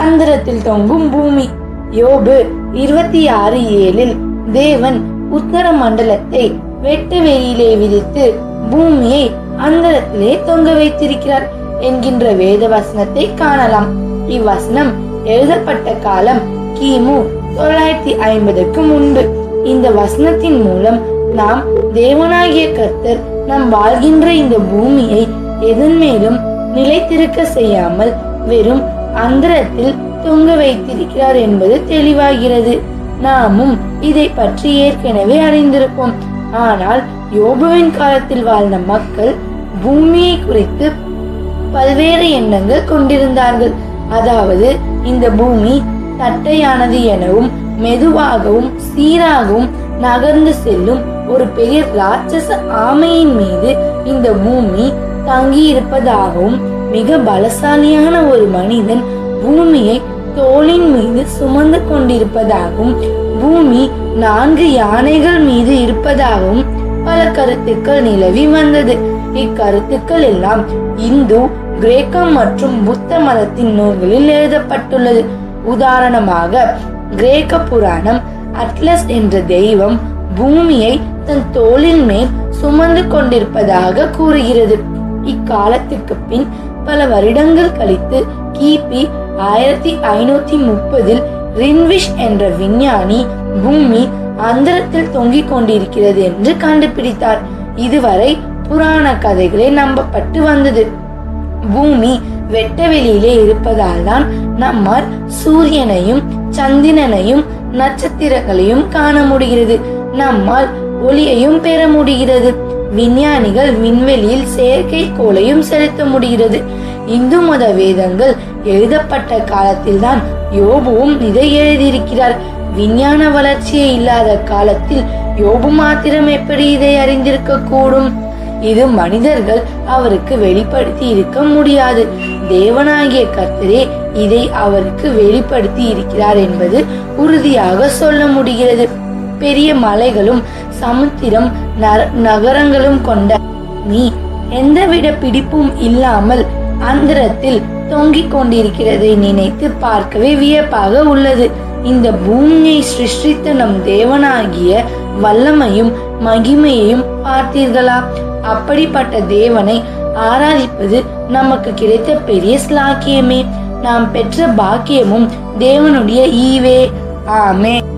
அந்தரத்தில் தொங்கும் பூமி யோபு இருபத்தி ஆறு ஏழில் தேவன் உத்தர மண்டலத்தை வெட்ட வெளியிலே விரித்து பூமியை அந்தரத்திலே தொங்க வைத்திருக்கிறார் என்கின்ற வேத வசனத்தை காணலாம் இவ்வசனம் எழுதப்பட்ட காலம் கிமு தொள்ளாயிரத்தி ஐம்பதுக்கு முன்பு இந்த வசனத்தின் மூலம் நாம் தேவனாகிய கர்த்தர் நாம் வாழ்கின்ற இந்த பூமியை எதன் மேலும் நிலைத்திருக்க செய்யாமல் வெறும் அந்தரத்தில் தொங்க வைத்திருக்கிறார் என்பது தெளிவாகிறது நாமும் இதை பற்றி ஏற்கனவே அறிந்திருப்போம் ஆனால் யோபுவின் காலத்தில் வாழ்ந்த மக்கள் பூமியை குறித்து பல்வேறு எண்ணங்கள் கொண்டிருந்தார்கள் அதாவது இந்த பூமி தட்டையானது எனவும் மெதுவாகவும் சீராகவும் நகர்ந்து செல்லும் ஒரு பெரிய ராட்சச ஆமையின் மீது இந்த பூமி தங்கி இருப்பதாகவும் மிக பலசாலியான ஒரு மனிதன் பூமியை தோளின் மீது சுமந்து கொண்டிருப்பதாகவும் பூமி நான்கு யானைகள் மீது இருப்பதாகவும் பல கருத்துக்கள் நிலவி வந்தது இக்கருத்துக்கள் எல்லாம் இந்து கிரேக்கம் மற்றும் புத்த மதத்தின் நூல்களில் எழுதப்பட்டுள்ளது உதாரணமாக கிரேக்க புராணம் அட்லஸ் என்ற தெய்வம் பூமியை தன் தோளின் மேல் சுமந்து கொண்டிருப்பதாக கூறுகிறது இக்காலத்துக்கு பின் பல வருடங்கள் கழித்து கிபி ஆயிரத்தி ஐநூத்தி முப்பதில் ரின்விஷ் என்ற விஞ்ஞானி பூமி அந்தரத்தில் தொங்கிக் கொண்டிருக்கிறது என்று கண்டுபிடித்தார் இதுவரை புராண கதைகளே நம்பப்பட்டு வந்தது பூமி வெட்ட வெளியிலே இருப்பதால் தான் நம்மால் சூரியனையும் சந்திரனையும் நட்சத்திரங்களையும் காண முடிகிறது நம்மால் ஒளியையும் பெற முடிகிறது விஞ்ஞானிகள் விண்வெளியில் செயற்கைக்கோளையும் செலுத்த முடிகிறது இந்து மத வேதங்கள் எழுதப்பட்ட காலத்தில்தான் யோபுவும் இதை எழுதியிருக்கிறார் விஞ்ஞான வளர்ச்சியே இல்லாத காலத்தில் யோபு மாத்திரம் எப்படி இதை அறிந்திருக்க கூடும் இது மனிதர்கள் அவருக்கு வெளிப்படுத்தி இருக்க முடியாது தேவனாகிய கர்த்தரே இதை அவருக்கு வெளிப்படுத்தி இருக்கிறார் என்பது உறுதியாக சொல்ல முடிகிறது பெரிய மலைகளும் சமுத்திரம் நர- நகரங்களும் கொண்ட நீ எந்தவித பிடிப்பும் இல்லாமல் அந்தரத்தில் தொங்கிக் கொண்டிருக்கிறதை நினைத்து பார்க்கவே வியப்பாக உள்ளது இந்த பூமியை சிருஷ்டித்த நம் தேவனாகிய வல்லமையும் மகிமையையும் பார்த்தீர்களா அப்படிப்பட்ட தேவனை ஆராதிப்பது நமக்கு கிடைத்த பெரிய ஸ்லாக்கியமே நாம் பெற்ற பாக்கியமும் தேவனுடைய ஈவே ஆமே